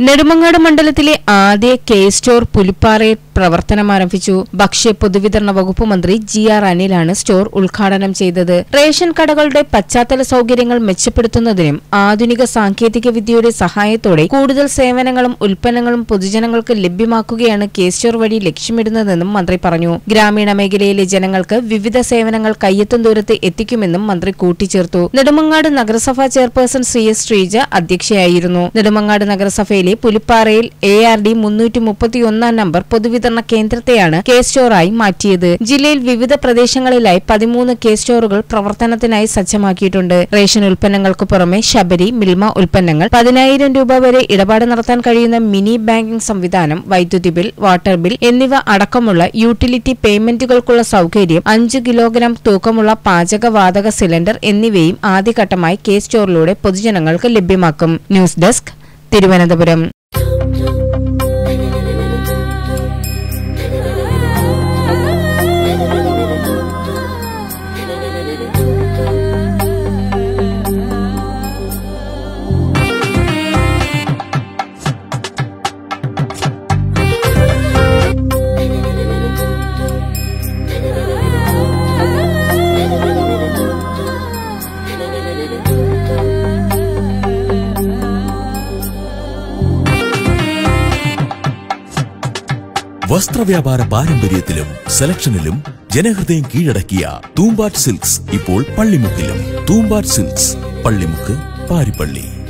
നെടുമങ്ങാട് മണ്ഡലത്തിലെ ആദ്യ K store പുലിപ്പാറയിൽ പ്രവർത്തനം ആരംഭിച്ചു ഭക്ഷ്യ പൊതുവിതരണ വകുപ്പ് മന്ത്രി ജി ആർ അനിലാണ് സ്റ്റോർ ഉദ്ഘാടനം ചെയ്തത് റേഷൻ കടകളുടെ പശ്ചാത്തല സൌകര്യങ്ങൾ മെച്ചപ്പെടുത്തുന്നതിനും ആധുനിക സാങ്കേതിക വിദ്യയുടെ സഹായത്തോടെ കൂടുതൽ സേവനങ്ങളും ഉൽപ്പന്നങ്ങളും പൊതുജനങ്ങൾക്ക് ലഭ്യമാക്കുകയാണ് കെ സ്റ്റോർ വഴി ലക്ഷ്യമിടുന്നതെന്നും മന്ത്രി പറഞ്ഞു ഗ്രാമീണ മേഖലയിലെ ജനങ്ങൾക്ക് വിവിധ സേവനങ്ങൾ കയ്യെത്തും ദൂരത്ത് എത്തിക്കുമെന്നും മന്ത്രി കൂട്ടിച്ചേർത്തു നെടുമങ്ങാട് നഗരസഭാ ചെയർപേഴ്സൺ സി എസ് ശ്രീജ അധ്യക്ഷയായിരുന്നു നെടുമങ്ങാട് നഗരസഭയിലെ പുലിപ്പാറയിൽ എ ആർ ഡി മുന്നൂറ്റി മുപ്പത്തിയൊന്നാം നമ്പർ പൊതുവിതരണ കേന്ദ്രത്തെയാണ് കെ സ്റ്റോറായി മാറ്റിയത് ജില്ലയിൽ വിവിധ പ്രദേശങ്ങളിലായി പതിമൂന്ന് കെ സ്റ്റോറുകൾ പ്രവർത്തനത്തിനായി സജ്ജമാക്കിയിട്ടുണ്ട് റേഷൻ ഉൽപ്പന്നങ്ങൾക്ക് പുറമെ ശബരി മിൽമ ഉൽപ്പന്നങ്ങൾ പതിനായിരം രൂപ വരെ ഇടപാട് നടത്താൻ കഴിയുന്ന മിനി ബാങ്കിംഗ് സംവിധാനം വൈദ്യുതി ബിൽ വാട്ടർ ബിൽ എന്നിവ അടക്കമുള്ള യൂട്ടിലിറ്റി പേയ്മെന്റുകൾക്കുള്ള സൌകര്യം അഞ്ച് കിലോഗ്രാം തൂക്കമുള്ള പാചകവാതക സിലിണ്ടർ എന്നിവയും ആദ്യഘട്ടമായി കെ സ്റ്റോറിലൂടെ പൊതുജനങ്ങൾക്ക് ലഭ്യമാക്കും ന്യൂസ് ഡെസ്ക് തിരുവനന്തപുരം വസ്ത്രവ്യാപാര പാരമ്പര്യത്തിലും സെലക്ഷനിലും ജനഹൃദയം കീഴടക്കിയ തൂമ്പാറ്റ് സിൽക്സ് ഇപ്പോൾ പള്ളിമുക്കിലും തൂമ്പാറ്റ് സിൽക്സ് പള്ളിമുക്ക് പാരിപ്പള്ളി